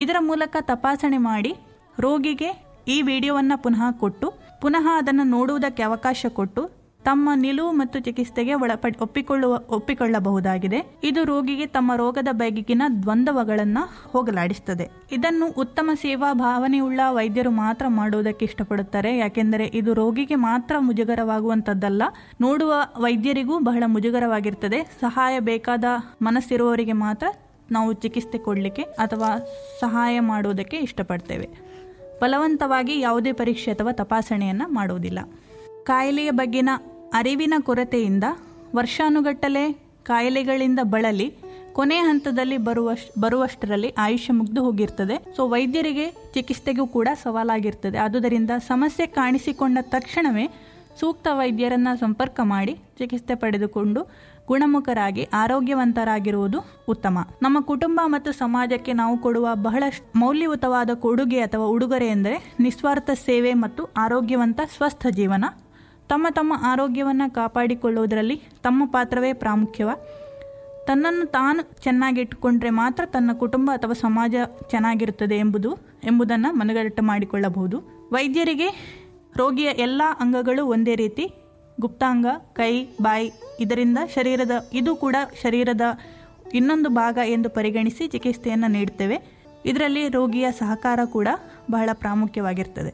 ಇದರ ಮೂಲಕ ತಪಾಸಣೆ ಮಾಡಿ ರೋಗಿಗೆ ಈ ವಿಡಿಯೋವನ್ನು ಪುನಃ ಕೊಟ್ಟು ಪುನಃ ಅದನ್ನು ನೋಡುವುದಕ್ಕೆ ಅವಕಾಶ ಕೊಟ್ಟು ತಮ್ಮ ನಿಲುವು ಮತ್ತು ಚಿಕಿತ್ಸೆಗೆ ಒಳಪಡಿ ಒಪ್ಪಿಕೊಳ್ಳುವ ಒಪ್ಪಿಕೊಳ್ಳಬಹುದಾಗಿದೆ ಇದು ರೋಗಿಗೆ ತಮ್ಮ ರೋಗದ ಬಗೆಗಿನ ದ್ವಂದ್ವಗಳನ್ನು ಹೋಗಲಾಡಿಸುತ್ತದೆ ಇದನ್ನು ಉತ್ತಮ ಸೇವಾ ಭಾವನೆಯುಳ್ಳ ವೈದ್ಯರು ಮಾತ್ರ ಮಾಡುವುದಕ್ಕೆ ಇಷ್ಟಪಡುತ್ತಾರೆ ಯಾಕೆಂದರೆ ಇದು ರೋಗಿಗೆ ಮಾತ್ರ ಮುಜುಗರವಾಗುವಂಥದ್ದಲ್ಲ ನೋಡುವ ವೈದ್ಯರಿಗೂ ಬಹಳ ಮುಜುಗರವಾಗಿರ್ತದೆ ಸಹಾಯ ಬೇಕಾದ ಮನಸ್ಸಿರುವವರಿಗೆ ಮಾತ್ರ ನಾವು ಚಿಕಿತ್ಸೆ ಕೊಡಲಿಕ್ಕೆ ಅಥವಾ ಸಹಾಯ ಮಾಡುವುದಕ್ಕೆ ಇಷ್ಟಪಡ್ತೇವೆ ಬಲವಂತವಾಗಿ ಯಾವುದೇ ಪರೀಕ್ಷೆ ಅಥವಾ ತಪಾಸಣೆಯನ್ನು ಮಾಡುವುದಿಲ್ಲ ಕಾಯಿಲೆಯ ಬಗ್ಗಿನ ಅರಿವಿನ ಕೊರತೆಯಿಂದ ವರ್ಷಾನುಗಟ್ಟಲೆ ಕಾಯಿಲೆಗಳಿಂದ ಬಳಲಿ ಕೊನೆ ಹಂತದಲ್ಲಿ ಬರುವಶ್ ಬರುವಷ್ಟರಲ್ಲಿ ಆಯುಷ್ಯ ಮುಗ್ದು ಹೋಗಿರ್ತದೆ ಸೊ ವೈದ್ಯರಿಗೆ ಚಿಕಿತ್ಸೆಗೂ ಕೂಡ ಸವಾಲಾಗಿರ್ತದೆ ಆದುದರಿಂದ ಸಮಸ್ಯೆ ಕಾಣಿಸಿಕೊಂಡ ತಕ್ಷಣವೇ ಸೂಕ್ತ ವೈದ್ಯರನ್ನ ಸಂಪರ್ಕ ಮಾಡಿ ಚಿಕಿತ್ಸೆ ಪಡೆದುಕೊಂಡು ಗುಣಮುಖರಾಗಿ ಆರೋಗ್ಯವಂತರಾಗಿರುವುದು ಉತ್ತಮ ನಮ್ಮ ಕುಟುಂಬ ಮತ್ತು ಸಮಾಜಕ್ಕೆ ನಾವು ಕೊಡುವ ಬಹಳಷ್ಟು ಮೌಲ್ಯಯುತವಾದ ಕೊಡುಗೆ ಅಥವಾ ಉಡುಗೊರೆ ಎಂದರೆ ನಿಸ್ವಾರ್ಥ ಸೇವೆ ಮತ್ತು ಆರೋಗ್ಯವಂತ ಸ್ವಸ್ಥ ಜೀವನ ತಮ್ಮ ತಮ್ಮ ಆರೋಗ್ಯವನ್ನು ಕಾಪಾಡಿಕೊಳ್ಳುವುದರಲ್ಲಿ ತಮ್ಮ ಪಾತ್ರವೇ ಪ್ರಾಮುಖ್ಯವ ತನ್ನನ್ನು ತಾನು ಚೆನ್ನಾಗಿಟ್ಟುಕೊಂಡ್ರೆ ಮಾತ್ರ ತನ್ನ ಕುಟುಂಬ ಅಥವಾ ಸಮಾಜ ಚೆನ್ನಾಗಿರುತ್ತದೆ ಎಂಬುದು ಎಂಬುದನ್ನು ಮನಗಟ್ಟು ಮಾಡಿಕೊಳ್ಳಬಹುದು ವೈದ್ಯರಿಗೆ ರೋಗಿಯ ಎಲ್ಲ ಅಂಗಗಳು ಒಂದೇ ರೀತಿ ಗುಪ್ತಾಂಗ ಕೈ ಬಾಯಿ ಇದರಿಂದ ಶರೀರದ ಇದು ಕೂಡ ಶರೀರದ ಇನ್ನೊಂದು ಭಾಗ ಎಂದು ಪರಿಗಣಿಸಿ ಚಿಕಿತ್ಸೆಯನ್ನು ನೀಡುತ್ತೇವೆ ಇದರಲ್ಲಿ ರೋಗಿಯ ಸಹಕಾರ ಕೂಡ ಬಹಳ ಪ್ರಾಮುಖ್ಯವಾಗಿರ್ತದೆ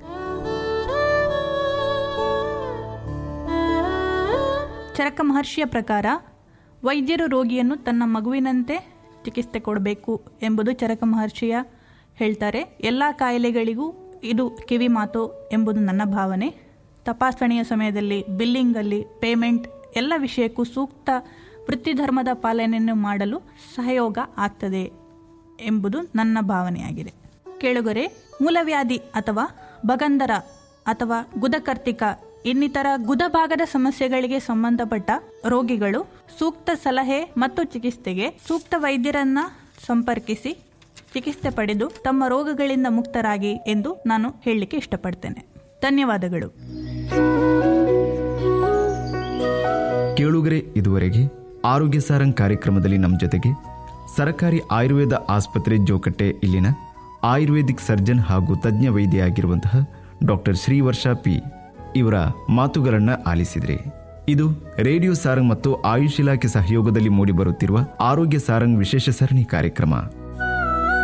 ಚರಕ ಮಹರ್ಷಿಯ ಪ್ರಕಾರ ವೈದ್ಯರು ರೋಗಿಯನ್ನು ತನ್ನ ಮಗುವಿನಂತೆ ಚಿಕಿತ್ಸೆ ಕೊಡಬೇಕು ಎಂಬುದು ಚರಕ ಮಹರ್ಷಿಯ ಹೇಳ್ತಾರೆ ಎಲ್ಲ ಕಾಯಿಲೆಗಳಿಗೂ ಇದು ಕಿವಿ ಮಾತು ಎಂಬುದು ನನ್ನ ಭಾವನೆ ತಪಾಸಣೆಯ ಸಮಯದಲ್ಲಿ ಬಿಲ್ಲಿಂಗಲ್ಲಿ ಪೇಮೆಂಟ್ ಎಲ್ಲ ವಿಷಯಕ್ಕೂ ಸೂಕ್ತ ವೃತ್ತಿಧರ್ಮದ ಪಾಲನೆಯನ್ನು ಮಾಡಲು ಸಹಯೋಗ ಆಗ್ತದೆ ಎಂಬುದು ನನ್ನ ಭಾವನೆಯಾಗಿದೆ ಕೇಳುಗರೆ ಮೂಲವ್ಯಾಧಿ ಅಥವಾ ಬಗಂದರ ಅಥವಾ ಗುದಕರ್ತಿಕ ಇನ್ನಿತರ ಗುದಭಾಗದ ಸಮಸ್ಯೆಗಳಿಗೆ ಸಂಬಂಧಪಟ್ಟ ರೋಗಿಗಳು ಸೂಕ್ತ ಸಲಹೆ ಮತ್ತು ಚಿಕಿತ್ಸೆಗೆ ಸೂಕ್ತ ವೈದ್ಯರನ್ನ ಸಂಪರ್ಕಿಸಿ ಚಿಕಿತ್ಸೆ ಪಡೆದು ತಮ್ಮ ರೋಗಗಳಿಂದ ಮುಕ್ತರಾಗಿ ಎಂದು ನಾನು ಹೇಳಲಿಕ್ಕೆ ಇಷ್ಟಪಡ್ತೇನೆ ಧನ್ಯವಾದಗಳು ಕೇಳುಗರೆ ಇದುವರೆಗೆ ಆರೋಗ್ಯ ಸಾರಂಗ್ ಕಾರ್ಯಕ್ರಮದಲ್ಲಿ ನಮ್ಮ ಜೊತೆಗೆ ಸರಕಾರಿ ಆಯುರ್ವೇದ ಆಸ್ಪತ್ರೆ ಜೋಕಟ್ಟೆ ಇಲ್ಲಿನ ಆಯುರ್ವೇದಿಕ್ ಸರ್ಜನ್ ಹಾಗೂ ತಜ್ಞ ವೈದ್ಯ ಆಗಿರುವಂತಹ ಡಾಕ್ಟರ್ ಶ್ರೀವರ್ಷ ಪಿ ಇವರ ಮಾತುಗಳನ್ನ ಆಲಿಸಿದ್ರಿ ಇದು ರೇಡಿಯೋ ಸಾರಂಗ್ ಮತ್ತು ಆಯುಷ್ ಇಲಾಖೆ ಸಹಯೋಗದಲ್ಲಿ ಮೂಡಿಬರುತ್ತಿರುವ ಆರೋಗ್ಯ ಸಾರಂಗ್ ವಿಶೇಷ ಸರಣಿ ಕಾರ್ಯಕ್ರಮ